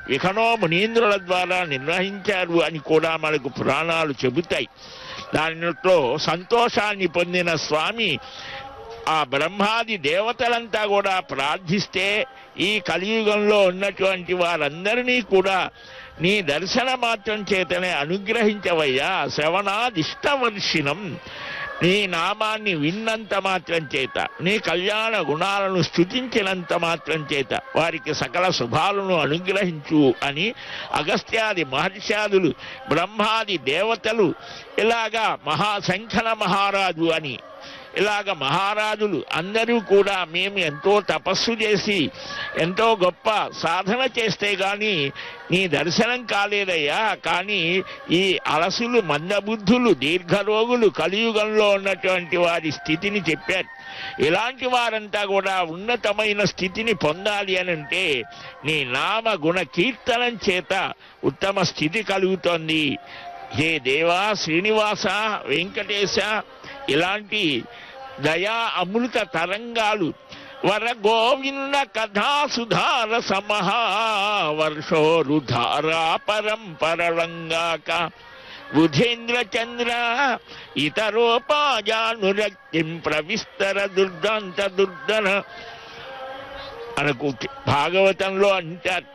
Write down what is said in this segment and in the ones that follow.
విఖనో మునీంద్రుల ద్వారా నిర్వహించారు అని కూడా మనకు పురాణాలు చెబుతాయి దానిలో సంతోషాన్ని పొందిన స్వామి ఆ బ్రహ్మాది దేవతలంతా కూడా ప్రార్థిస్తే ఈ కలియుగంలో ఉన్నటువంటి వారందరినీ కూడా నీ దర్శన మాత్రం చేతనే అనుగ్రహించవయ్యా శ్రవణాదిష్టవర్షిణం నీ నామాన్ని విన్నంత మాత్రం చేత నీ కళ్యాణ గుణాలను స్థుతించినంత మాత్రం చేత వారికి సకల శుభాలను అనుగ్రహించు అని అగస్త్యాది మహర్షాదులు బ్రహ్మాది దేవతలు ఇలాగా మహాశంఖన మహారాజు అని ఇలాగ మహారాజులు అందరూ కూడా మేము ఎంతో తపస్సు చేసి ఎంతో గొప్ప సాధన చేస్తే గాని నీ దర్శనం కాలేదయ్యా కానీ ఈ అలసులు మందబుద్ధులు దీర్ఘరోగులు కలియుగంలో ఉన్నటువంటి వారి స్థితిని చెప్పారు ఇలాంటి వారంతా కూడా ఉన్నతమైన స్థితిని పొందాలి అని అంటే నీ నామ గుణ కీర్తనం చేత ఉత్తమ స్థితి కలుగుతోంది హే దేవా శ్రీనివాస వెంకటేశ ఇలాంటి దయా అమృత తరంగాలు వర గోవింద కథా సుధార సమహావర్షోరుధారా పరంపరలంగాక బుధేంద్ర చంద్ర ఇతరోపాజానురక్తిం ప్రవిస్తర దుర్దాంత దుర్దన మనకు భాగవతంలో అంటారు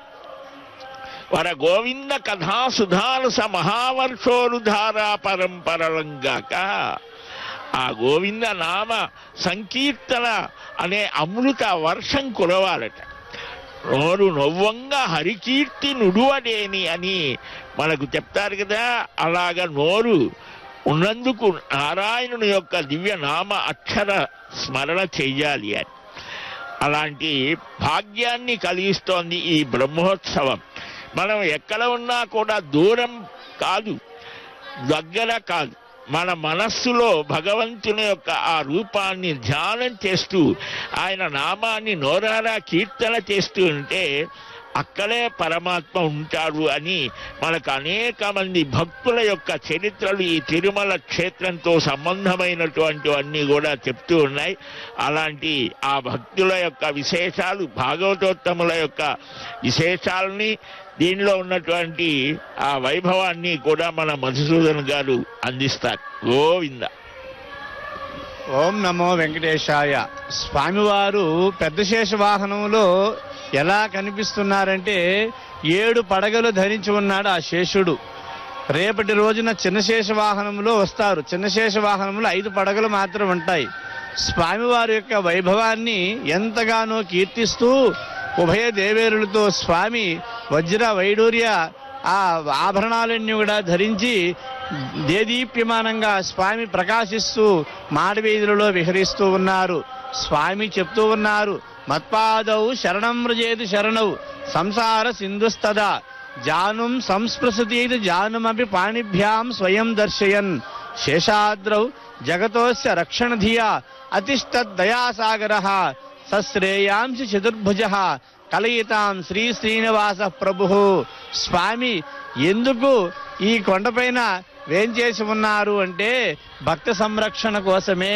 వర గోవింద కథా సుధారస మహావర్షోరుధారా పరంపరలంగాక ఆ గోవింద నామ సంకీర్తన అనే అమృత వర్షం కురవాలట నోరు నవ్వంగా హరికీర్తి నుడువడేని అని మనకు చెప్తారు కదా అలాగ నోరు ఉన్నందుకు నారాయణుని యొక్క దివ్య నామ అక్షర స్మరణ చెయ్యాలి అని అలాంటి భాగ్యాన్ని కలిగిస్తోంది ఈ బ్రహ్మోత్సవం మనం ఎక్కడ ఉన్నా కూడా దూరం కాదు దగ్గర కాదు మన మనస్సులో భగవంతుని యొక్క ఆ రూపాన్ని ధ్యానం చేస్తూ ఆయన నామాన్ని నోరారా కీర్తన చేస్తూ ఉంటే అక్కడే పరమాత్మ ఉంటాడు అని మనకు అనేక మంది భక్తుల యొక్క చరిత్రలు ఈ తిరుమల క్షేత్రంతో సంబంధమైనటువంటివన్నీ కూడా చెప్తూ ఉన్నాయి అలాంటి ఆ భక్తుల యొక్క విశేషాలు భాగవతోత్తముల యొక్క విశేషాలని దీనిలో ఉన్నటువంటి ఆ వైభవాన్ని కూడా మన మధుసూదన్ గారు అందిస్తారు గోవింద ఓం నమో వెంకటేశాయ స్వామివారు పెద్ద శేష వాహనంలో ఎలా కనిపిస్తున్నారంటే ఏడు పడగలు ధరించి ఉన్నాడు ఆ శేషుడు రేపటి రోజున చిన్న శేష వాహనంలో వస్తారు చిన్న శేష వాహనంలో ఐదు పడగలు మాత్రం ఉంటాయి స్వామివారి యొక్క వైభవాన్ని ఎంతగానో కీర్తిస్తూ ఉభయ దేవేరులతో స్వామి వజ్ర వైడూర్య ఆ ఆభరణాలన్నీ కూడా ధరించి దేదీప్యమానంగా స్వామి ప్రకాశిస్తూ మాడవీధులలో విహరిస్తూ ఉన్నారు స్వామి చెప్తూ ఉన్నారు మత్పాదౌ శరణం మృజేది శరణౌ సంసార సింధుస్తదా జానుం సంస్పృశతీతి జానుమపి పాణిభ్యాం స్వయం దర్శయన్ శేషాద్రౌ జగతోస్య రక్షణధియా అతిష్టదయాసాగర సశ్రేయాంసి చతుర్భుజ కలయితాం శ్రీ శ్రీనివాస ప్రభు స్వామి ఎందుకు ఈ కొండపైన వేంచేసి ఉన్నారు అంటే భక్త సంరక్షణ కోసమే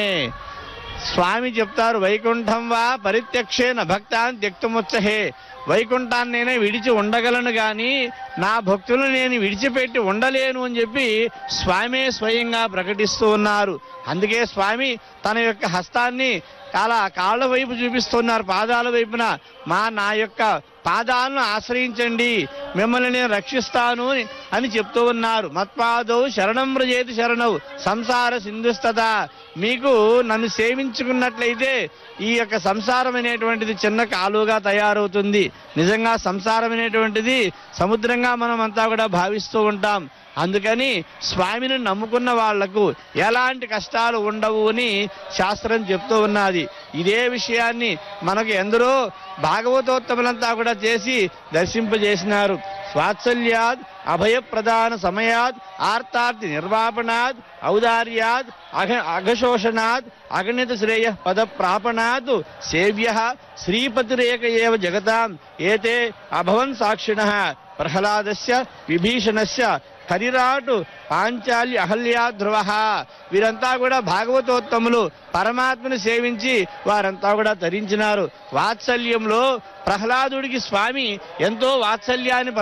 స్వామి చెప్తారు వైకుంఠం వా పరిత్యక్షేన భక్తాన్ త్యక్తముచ్చహే వైకుంఠాన్ని నేనే విడిచి ఉండగలను గాని నా భక్తులను నేను విడిచిపెట్టి ఉండలేను అని చెప్పి స్వామే స్వయంగా ప్రకటిస్తూ ఉన్నారు అందుకే స్వామి తన యొక్క హస్తాన్ని చాలా కాళ్ళ వైపు చూపిస్తున్నారు పాదాల వైపున మా నా యొక్క పాదాలను ఆశ్రయించండి మిమ్మల్ని నేను రక్షిస్తాను అని చెప్తూ ఉన్నారు మత్పాదౌ శరణం వ్రజేతి శరణవు సంసార సింధుస్తత మీకు నన్ను సేవించుకున్నట్లయితే ఈ యొక్క సంసారం అనేటువంటిది చిన్న కాలువగా తయారవుతుంది నిజంగా సంసారం అనేటువంటిది సముద్రంగా మనం అంతా కూడా భావిస్తూ ఉంటాం అందుకని స్వామిని నమ్ముకున్న వాళ్లకు ఎలాంటి కష్టాలు ఉండవు అని శాస్త్రం చెప్తూ ఉన్నది ఇదే విషయాన్ని మనకు ఎందరో భాగవతోత్తములంతా కూడా చేసి దర్శింపజేసినారు వాత్సల్యాద్ అభయప్రదాన సమయాద్ ఆర్తార్థి నిర్వాపణాద్ ఔదార్యాద్ అఘ అఘశోషణాద్ అగణిత శ్రేయ పద ప్రాపణాద్ సేవ్య శ్రీపతిరేక ఏవ జగతాం ఏతే అభవన్ సాక్షిణ ప్రహ్లాదస్య విభీషణస్య కరిరాటు పాంచాలి అహల్యా ధ్రువ వీరంతా కూడా భాగవతోత్తములు పరమాత్మను సేవించి వారంతా కూడా తరించినారు వాత్సల్యంలో ప్రహ్లాదుడికి స్వామి ఎంతో వాత్సల్యాన్ని